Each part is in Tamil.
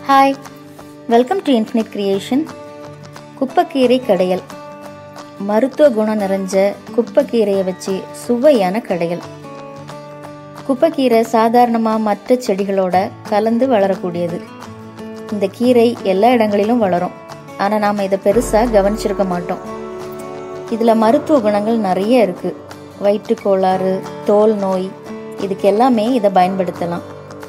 hi welcome to infinite creation குப்பைக்கீரை கடையல் மருத்துவ குணம் நிறைஞ்ச குப்பைக்கீரையை வச்சு சுவையான கடையல் குப்பைக்கீரை சாதாரணமாக மற்ற செடிகளோட கலந்து வளரக்கூடியது இந்த கீரை எல்லா இடங்களிலும் வளரும் ஆனால் நாம் இதை பெருசாக கவனிச்சிருக்க மாட்டோம் இதில் மருத்துவ குணங்கள் நிறைய இருக்குது வயிற்று கோளாறு தோல் நோய் இதுக்கு எல்லாமே இதை பயன்படுத்தலாம்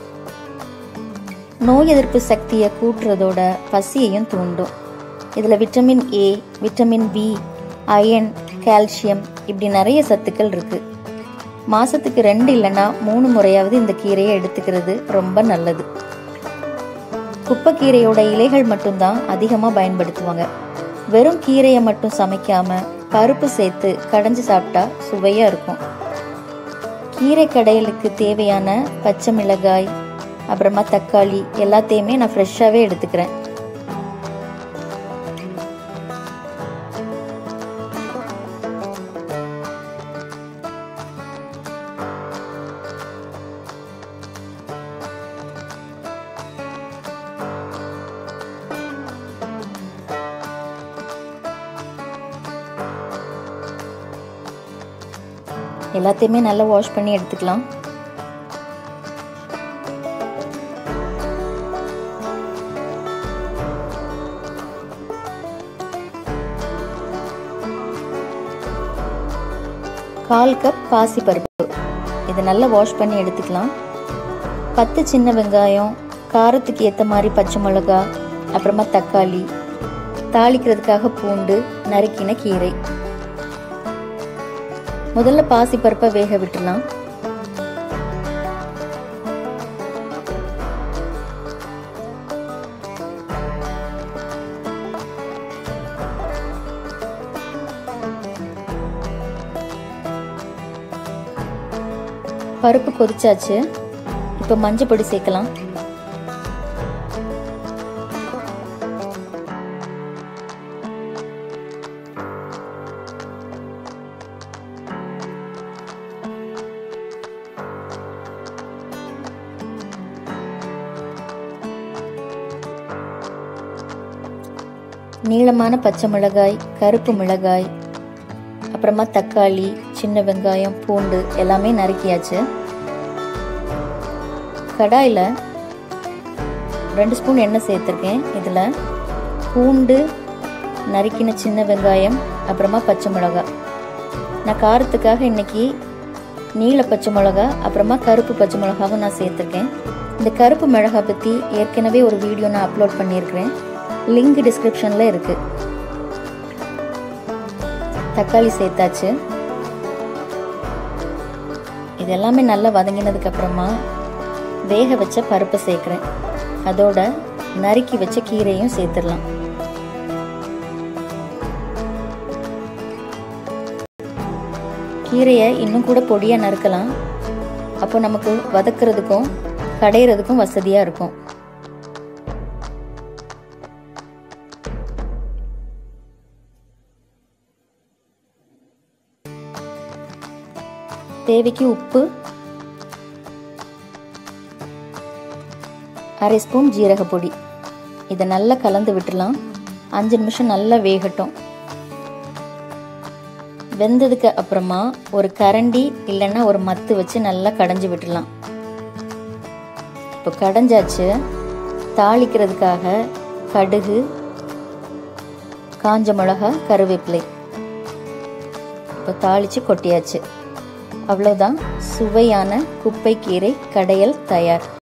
நோய் எதிர்ப்பு சக்தியை கூட்டுறதோட பசியையும் தூண்டும் இதில் vitamin A vitamin B iron calcium இப்படி நிறைய சத்துக்கள் இருக்குது மாதத்துக்கு ரெண்டு இல்லைன்னா மூணு முறையாவது இந்த கீரையை எடுத்துக்கிறது ரொம்ப நல்லது குப்பைக்கீரையோட இலைகள் மட்டும்தான் அதிகமாக பயன்படுத்துவாங்க வெறும் கீரையை மட்டும் சமைக்காம பருப்பு சேர்த்து கடைஞ்சி சாப்பிட்டா சுவையாக இருக்கும் கீரை கடையலுக்கு தேவையான பச்சை மிளகாய் அப்புறமா தக்காளி எல்லாத்தையுமே நான் ஃப்ரெஷ்ஷாகவே எடுத்துக்கிறேன் எல்லாத்தையுமே நல்லா வாஷ் பண்ணி எடுத்துக்கலாம் கால் கப் பாசி பருப்பு இதை நல்லா வாஷ் பண்ணி எடுத்துக்கலாம் பத்து சின்ன வெங்காயம் காரத்துக்கு ஏற்ற மாதிரி பச்சை மிளகா அப்புறமா தக்காளி தாளிக்கிறதுக்காக பூண்டு நறுக்கின கீரை முதல்ல பாசி பருப்பை வேக விட்டுலாம் பருப்பு கொதிச்சாச்சு இப்போ மஞ்சள் பொடி சேர்க்கலாம் நீளமான பச்சை மிளகாய் கருப்பு மிளகாய் அப்புறமா தக்காளி சின்ன வெங்காயம் பூண்டு எல்லாமே நறுக்கியாச்சு கடாயில் ரெண்டு ஸ்பூன் எண்ணெய் சேர்த்துருக்கேன் இதில் பூண்டு நறுக்கின சின்ன வெங்காயம் அப்புறமா பச்சை மிளகா நான் காரத்துக்காக இன்னைக்கு நீல பச்சை மிளகா அப்புறமா கருப்பு பச்சை மிளகாவும் நான் சேர்த்துருக்கேன் இந்த கருப்பு மிளகா பற்றி ஏற்கனவே ஒரு வீடியோ நான் அப்லோட் பண்ணியிருக்கிறேன் லிங்க் டிஸ்கிரிப்ஷனில் இருக்குது தக்காளி சேர்த்தாச்சு இது எல்லாமே நல்லா வதங்கினதுக்கு அப்புறமா வேக வச்ச பருப்பை சேர்க்குறேன் அதோட நறுக்கி வச்ச கீரையும் சேர்த்துடலாம் கீரையை இன்னும் கூட பொடியாக நறுக்கலாம் அப்போ நமக்கு வதக்குறதுக்கும் கடையிறதுக்கும் வசதியாக இருக்கும் தேவைக்கு உப்பு அரை ஸ்பூன் ஜீரக பொடி இதை நல்லா கலந்து விட்டுலாம் அஞ்சு நிமிஷம் நல்லா வேகட்டும் வெந்ததுக்கு அப்புறமா ஒரு கரண்டி இல்லைன்னா ஒரு மத்து வச்சு நல்லா கடைஞ்சி விட்டுடலாம் இப்போ கடைஞ்சாச்சு தாளிக்கிறதுக்காக கடுகு காஞ்ச மிளகா கருவேப்பிலை இப்போ தாளித்து கொட்டியாச்சு அவ்வளோதான் சுவையான குப்பைக்கீரை கடையல் தயார்